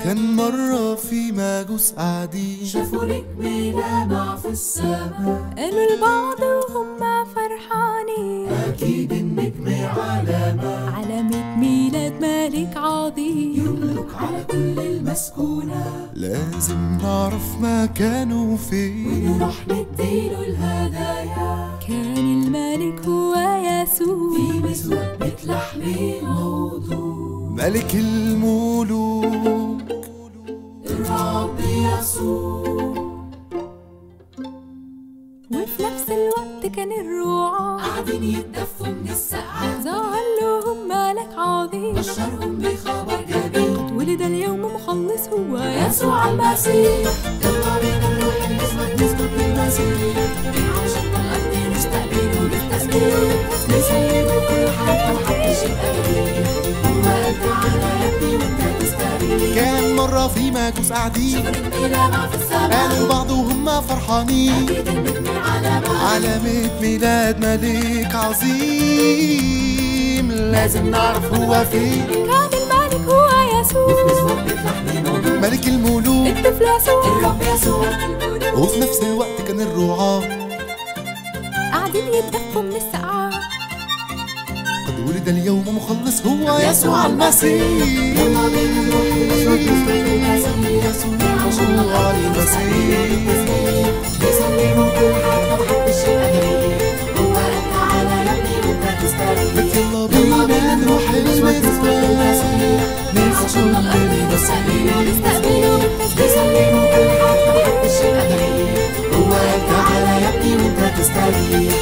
كان مرة في مجوس قاعدين شافوا نجم لامع في السماء قالوا لبعض وهم فرحانين أكيد النجم علامة علامة ميلاد ملك عظيم يملك على كل المسكونة لازم نعرف مكانه فين نروح نديله الهدايا كان الملك هو يسوع في مسود بيت لحم موضوع ملك الملوك الرب يسوع وفي نفس الوقت كان الرعاة قاعدين يتدفوا من السقعة ظهر لهم ملك عظيم بشرهم بخبر جميل ولد اليوم مخلص هو يسوع يسوع المسيح يلا بينا نروح نسبة نسبة للمسيح عشان الأرض نستقبله بالتسبيح نسيبه كل حاجة محدش يبقى جديد هو أنت على يدي وأنت تستريح كان مرة في مجوس قاعدين نجم لامع في السماء قالوا لبعض وهم فرحانين أكيد النجم علامة علامة ميلاد ملك عظيم لازم نعرف هو فين كان الملك هو يسوع نسبة بتلحم موجود ملك الملوك الطفل يسوع الرب يسوع وفي نفس الوقت كان الرعاة قاعدين يتدفوا من السقعة قد ولد اليوم مخلص هو يسوع المسيح يلا بينا نروح نسبة نسبة للمسيح يسوع المسيح بيسلموا كل حاجة محدش يبقى جديد هو أنت على يدي وأنت تستريح يلا بينا نروح المسبح عشان الأرض نستقبله نستقبله بيسلموا كل حاجة محدش يبقى جديد هو أنت على يدي وأنت تستريح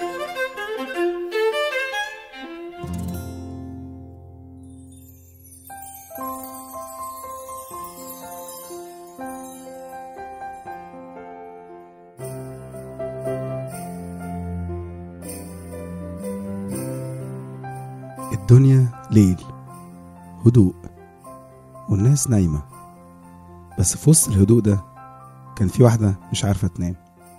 الدنيا ليل هدوء والناس نايمة بس في وسط الهدوء ده كان في واحدة مش عارفة تنام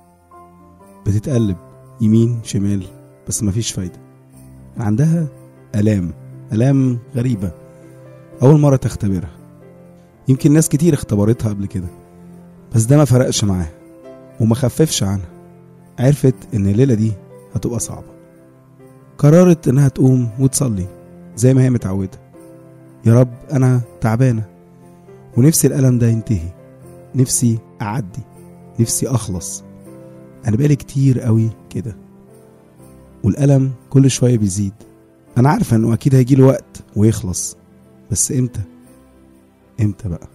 بتتقلب يمين شمال بس مفيش فايدة كان عندها آلام آلام غريبة أول مرة تختبرها يمكن ناس كتير اختبرتها قبل كده بس ده ما فرقش معاها وما خففش عنها عرفت إن الليلة دي هتبقى صعبة قررت إنها تقوم وتصلي زي ما هي متعودة يا رب أنا تعبانة ونفسي الألم ده ينتهي نفسي أعدي نفسي أخلص أنا بقالي كتير قوي كده والألم كل شوية بيزيد أنا عارفة إنه أكيد هيجيله وقت ويخلص بس إمتى إمتى بقى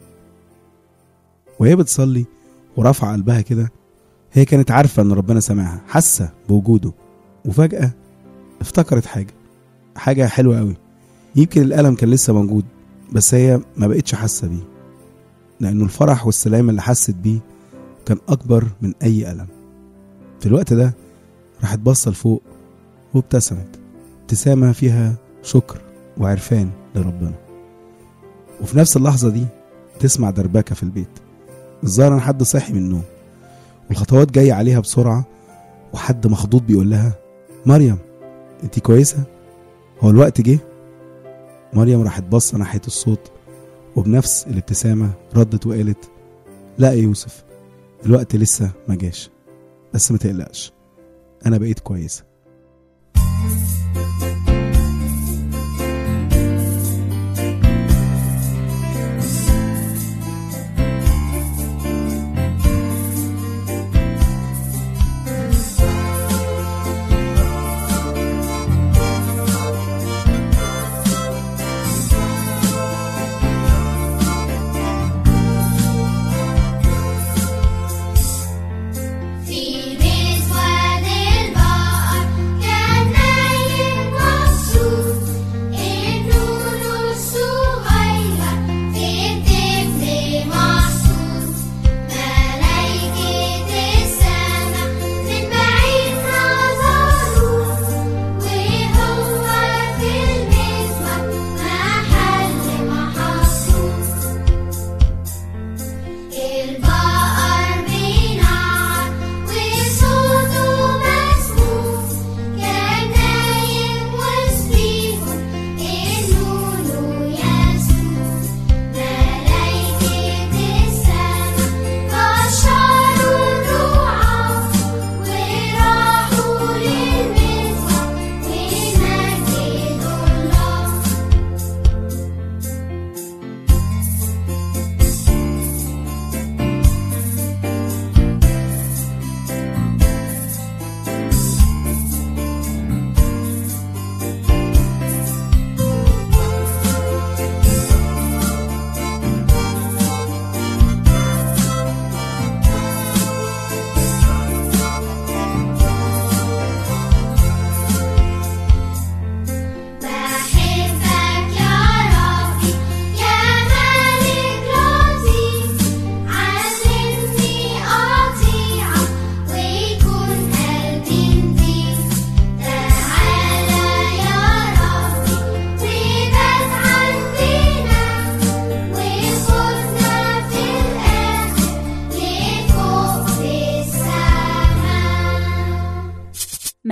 وهي بتصلي ورافعة قلبها كده هي كانت عارفة إن ربنا سامعها حاسة بوجوده وفجأة افتكرت حاجة حاجة حلوة قوي يمكن الألم كان لسه موجود بس هي ما بقتش حاسة بيه لأنه الفرح والسلام اللي حست بيه كان أكبر من أي ألم في الوقت ده راحت بصة لفوق وابتسمت ابتسامة فيها شكر وعرفان لربنا وفي نفس اللحظة دي تسمع دربكة في البيت الظاهر إن حد صاحي من النوم والخطوات جاية عليها بسرعة وحد مخضوض بيقول لها مريم انت كويسة؟ هو الوقت جه؟ مريم راحت باصة ناحية الصوت وبنفس الابتسامة ردت وقالت لا يا يوسف الوقت لسه ما جاش بس ما تقلقش أنا بقيت كويسة في مسود البقر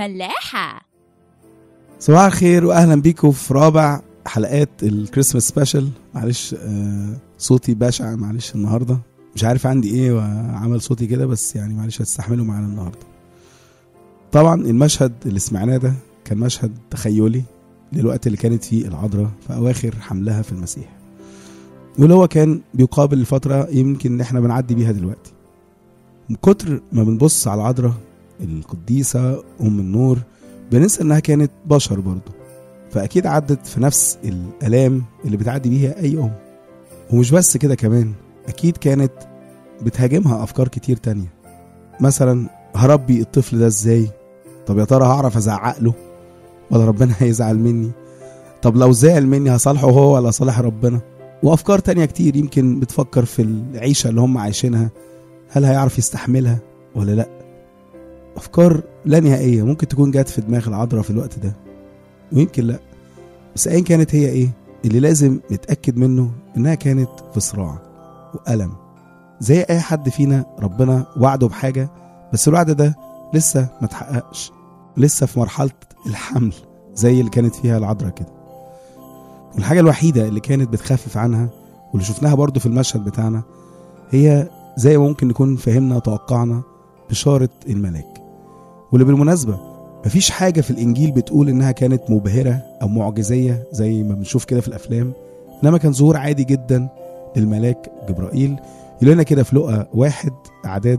ملاحة صباح الخير واهلا بيكم في رابع حلقات الكريسماس سبيشال معلش آه صوتي بشع معلش النهارده مش عارف عندي ايه وعمل صوتي كده بس يعني معلش هتستحملوا معانا النهارده طبعا المشهد اللي سمعناه ده كان مشهد تخيلي للوقت اللي كانت فيه العذراء في اواخر حملها في المسيح واللي هو كان بيقابل الفتره يمكن ان احنا بنعدي بيها دلوقتي من كتر ما بنبص على العذراء القديسه ام النور بننسى انها كانت بشر برضه فاكيد عدت في نفس الالام اللي بتعدي بيها اي ام ومش بس كده كمان اكيد كانت بتهاجمها افكار كتير تانية مثلا هربي الطفل ده ازاي طب يا ترى هعرف ازعق له ولا ربنا هيزعل مني طب لو زعل مني هصالحه هو ولا صالح ربنا وافكار تانية كتير يمكن بتفكر في العيشه اللي هم عايشينها هل هيعرف يستحملها ولا لا افكار لا نهائيه ممكن تكون جت في دماغ العذراء في الوقت ده ويمكن لا بس ايا كانت هي ايه اللي لازم نتاكد منه انها كانت في صراع والم زي اي حد فينا ربنا وعده بحاجه بس الوعد ده لسه ما اتحققش لسه في مرحله الحمل زي اللي كانت فيها العذراء كده والحاجه الوحيده اللي كانت بتخفف عنها واللي شفناها برضو في المشهد بتاعنا هي زي ما ممكن نكون فهمنا وتوقعنا بشاره الملاك واللي بالمناسبه مفيش حاجة في الإنجيل بتقول إنها كانت مبهرة أو معجزية زي ما بنشوف كده في الأفلام إنما كان ظهور عادي جدا للملاك جبرائيل يقول لنا كده في لقا واحد أعداد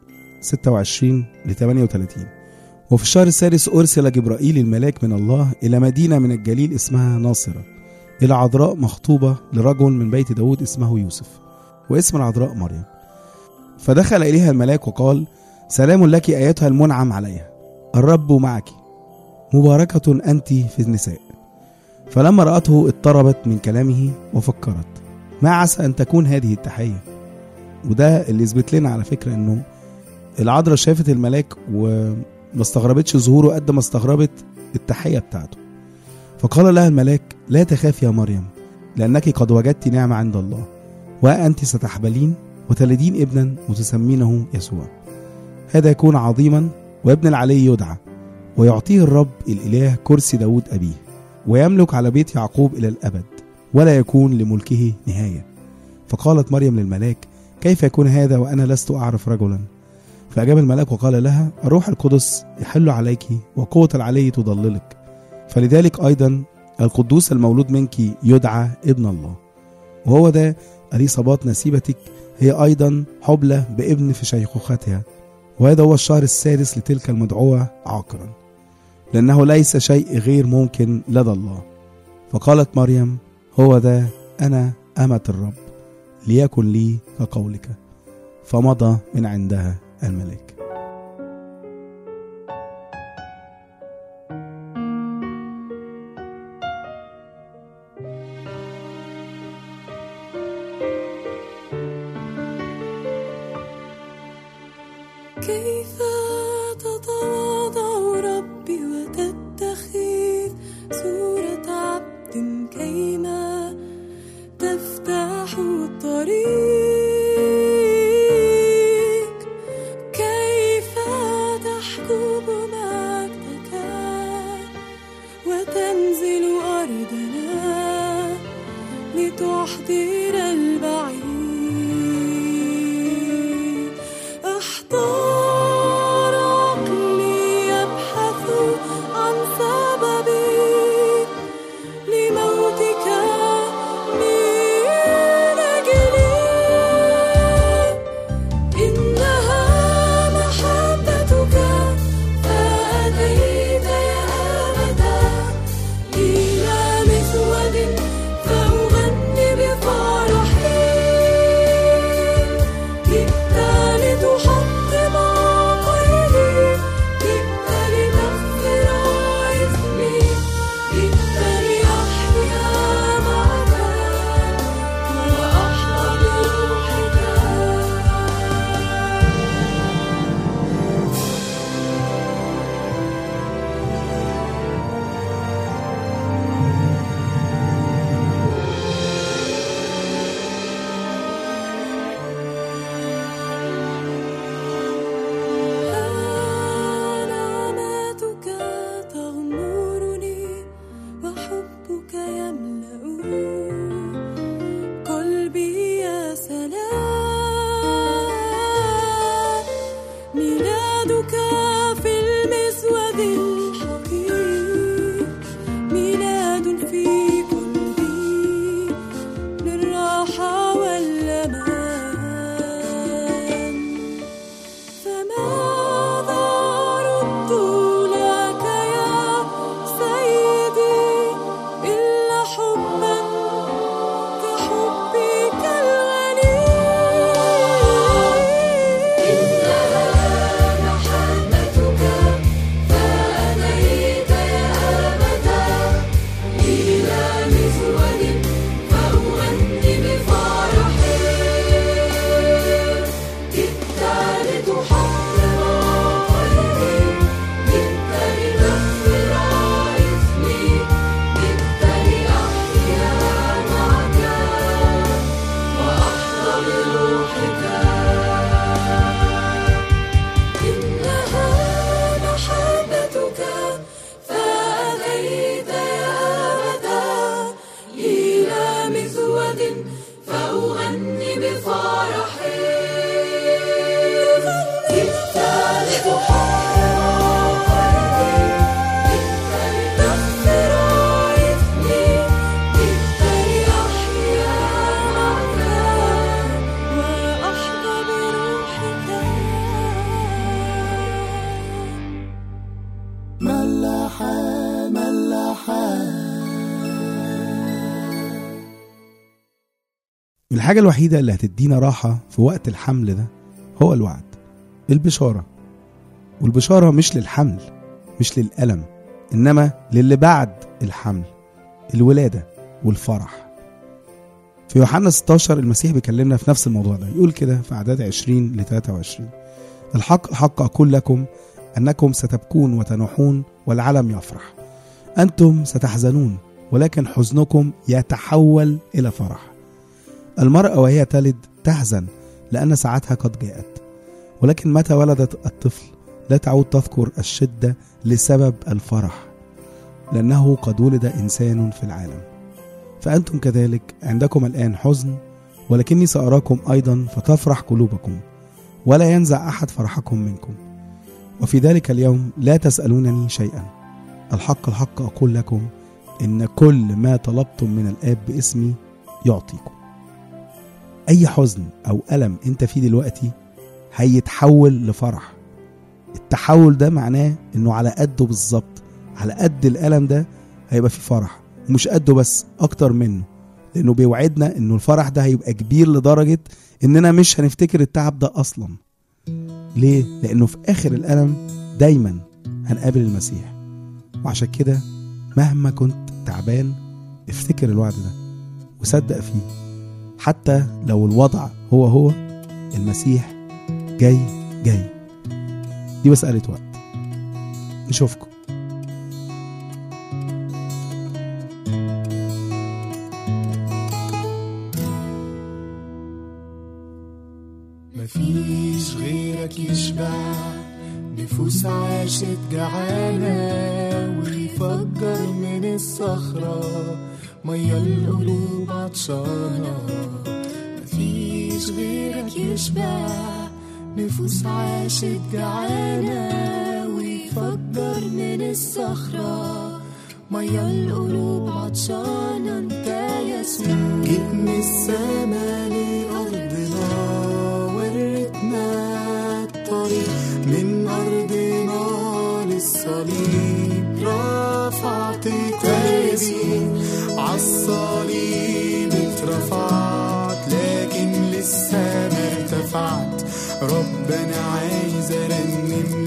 26 ل 38 وفي الشهر السادس أرسل جبرائيل الملاك من الله إلى مدينة من الجليل اسمها ناصرة إلى عذراء مخطوبة لرجل من بيت داود اسمه يوسف واسم العذراء مريم فدخل إليها الملاك وقال سلام لك أيتها المنعم عليها الرب معك مباركة أنت في النساء فلما رأته اضطربت من كلامه وفكرت ما عسى أن تكون هذه التحية وده اللي يثبت لنا على فكرة أنه العذراء شافت الملاك وما استغربتش ظهوره قد ما استغربت التحية بتاعته فقال لها الملاك لا تخاف يا مريم لأنك قد وجدت نعمة عند الله وأنت ستحبلين وتلدين ابنا وتسمينه يسوع هذا يكون عظيما وابن العلي يدعى ويعطيه الرب الإله كرسي داود أبيه ويملك على بيت يعقوب إلى الأبد ولا يكون لملكه نهاية فقالت مريم للملاك كيف يكون هذا وأنا لست أعرف رجلا فأجاب الملاك وقال لها الروح القدس يحل عليك وقوة العلي تضللك فلذلك أيضا القدوس المولود منك يدعى ابن الله وهو ده أليصابات نسيبتك هي أيضا حبلى بابن في شيخوختها وهذا هو الشهر السادس لتلك المدعوة عاقرا لأنه ليس شيء غير ممكن لدى الله فقالت مريم هو ذا أنا أمة الرب ليكن لي كقولك فمضى من عندها الملاك كيف تتواضع ربي وتتخذ صورة عبد كيما تفتح الطريق كيف تحكم مجدك وتنزل أرضنا لتحضر البعيد احضر عقلي يبحث عن سببي لموتك من أجلي إنها محبتك فأتيت يا أبدا إلى مسود فأغني بفرح الحاجة الوحيدة اللي هتدينا راحة في وقت الحمل ده هو الوعد البشارة والبشارة مش للحمل مش للألم إنما للي بعد الحمل الولادة والفرح في يوحنا 16 المسيح بيكلمنا في نفس الموضوع ده يقول كده في أعداد 20 ل 23 الحق الحق أقول لكم أنكم ستبكون وتنوحون والعالم يفرح أنتم ستحزنون ولكن حزنكم يتحول إلى فرح المرأة وهي تلد تحزن لأن ساعتها قد جاءت ولكن متى ولدت الطفل لا تعود تذكر الشدة لسبب الفرح لأنه قد ولد إنسان في العالم فأنتم كذلك عندكم الآن حزن ولكني سأراكم أيضا فتفرح قلوبكم ولا ينزع أحد فرحكم منكم وفي ذلك اليوم لا تسألونني شيئا الحق الحق أقول لكم إن كل ما طلبتم من الآب باسمي يعطيكم أي حزن أو ألم أنت فيه دلوقتي هيتحول لفرح التحول ده معناه إنه على قده بالظبط على قد الألم ده هيبقى فيه فرح ومش قده بس أكتر منه لأنه بيوعدنا إنه الفرح ده هيبقى كبير لدرجة إننا مش هنفتكر التعب ده أصلا ليه؟ لأنه في آخر الألم دايما هنقابل المسيح وعشان كده مهما كنت تعبان افتكر الوعد ده وصدق فيه حتى لو الوضع هو هو المسيح جاي جاي دي مسألة وقت نشوفكم مفيش غيرك يشبع نفوس عاشت جعانة ويفجر من الصخرة مية القلوب عطشانة مفيش غيرك يشبع نفوس عاشت جعانة ويفجر من الصخرة مية القلوب عطشانة انت يسوع جيت من السما لأرضنا وريتنا الطريق من أرضنا للصليب رفعت تاجي عالصليب اترفعت لكن لسه ما ارتفعت ربنا عايز ارنم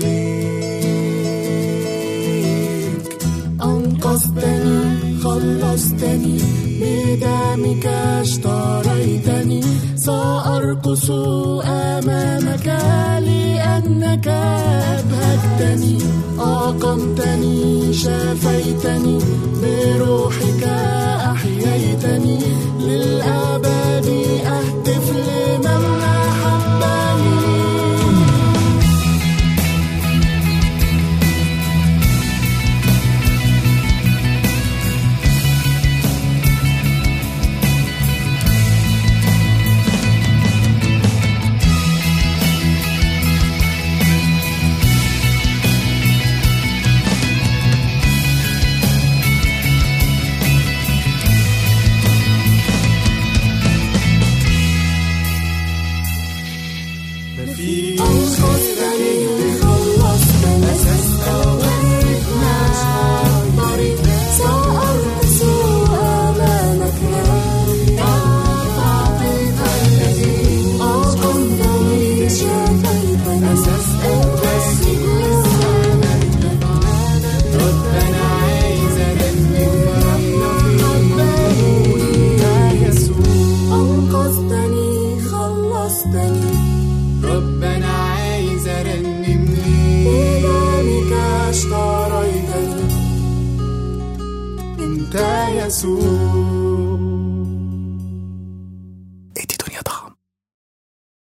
ليك أنقذتني خلصتني بدمك اشتريتني سأرقص أمامك لأنك أبهجتني أقمتني شفيتني بروحك أحييتني للأبد أهتف لمن أحبني مفيش أنقذتني خلصتني أورثنا طريق سأرقص أمامك رفعت قلبي أقمتني شفيتني أسست ربنا عايز يا يسوع أنقذتني خلصتني ربنا عايز ارنم ليك بدمك اشتريتني انت يسوع